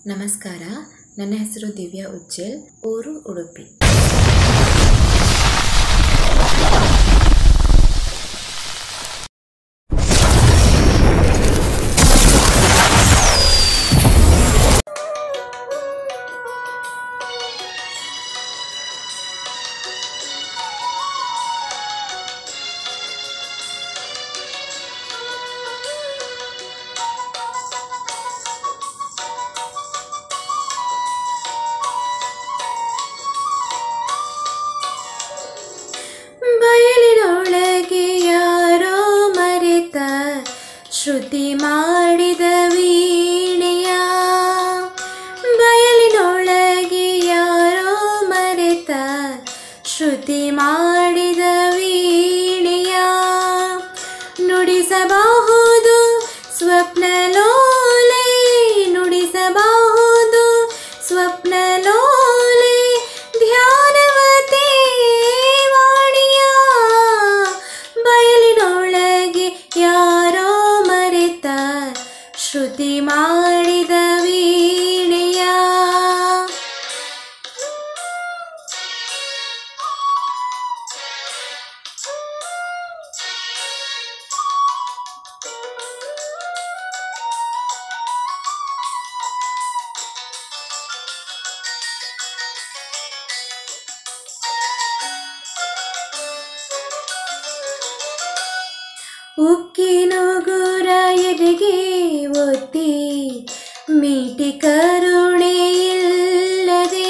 ನಮಸ್ಕಾರ ನನ್ನ ಹೆಸರು ದಿವ್ಯಾ ಉಜ್ಜೆಲ್ ಊರು ಉಡುಪಿ ಬಯಲಿನೊಳಗೆ ಯಾರೋ ಮರೆತ ಶ್ರುತಿ ಮಾಡಿದ ವೀಣೆಯ ಬಯಲಿನೊಳಗೆ ಯಾರೋ ಮರೆತ ಶ್ರುತಿ ಮಾಡಿದ ವೀಣೆಯ ನುಡಿಸಬಹುದು ಸ್ವಪ್ನಲೋಲೆ ನುಡಿಸಬಹುದು ಸ್ವಪ್ನಲೋಲೆ ಧ್ಯಾನವತೆ ವಾಣಿಯ ಬಯಲಿನೊಳಗೆ ಯಾರೋ ಮರೆತ ಶ್ರುತಿ ಮಾಡಿದ ವೀಣೆಯ ಉಕ್ಕಿನುಗುರ ಎದೆಗೆ ಒತ್ತಿ ಮೀಟಿ ಕರುಣೆ ಇಲ್ಲದೆ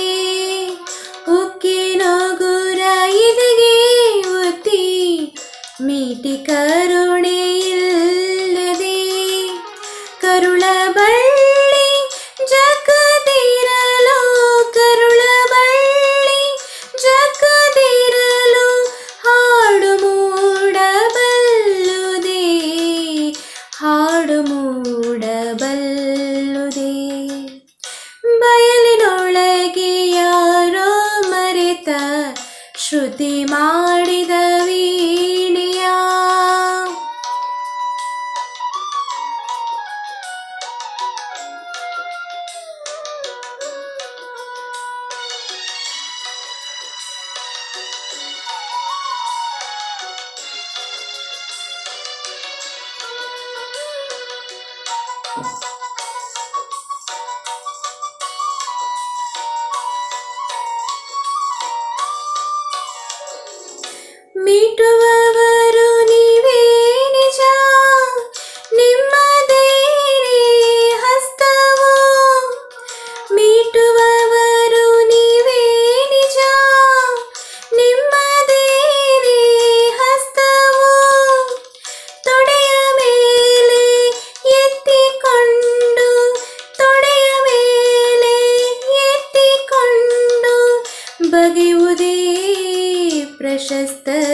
ಉಕ್ಕಿನುಗುರ ಎದೆಗೆ ಒತ್ತಿ ಮೀಟಿ ಕರುಣೆ ಇಲ್ಲದೆ ಕರುಳ ಬಳ್ಳಿ ಜಗದಿರಲು ಕರುಳ ಬಳ್ಳಿ ಜಗದಿರಲು ಹಾಡು ಮೂಡಬಲ್ಲುದೆ ಹಾಡು ಮೂಡಬಲ್ಲುದೆ ಬಯಲಿನೊಳಗೆ ಯಾರೋ ಮರೆತ ಶ್ರುತಿ ಮಾಡಿದ ವೀಣೆಯ ಮೀಟುವವರು ನೀವೇ ನಿಜ ನಿಮ್ಮದೇನೇ ಹಸ್ತವು ಮೀಟುವವರು ನೀವೇ ನಿಜ ನಿಮ್ಮದೇನೇ ಹಸ್ತವು ತೊಡೆಯ ಮೇಲೆ ಎತ್ತಿಕೊಂಡು ತೊಡೆಯ ಮೇಲೆ ಎತ್ತಿಕೊಂಡು ಬಗೆಯುವುದೇ ಪ್ರಶಸ್ತ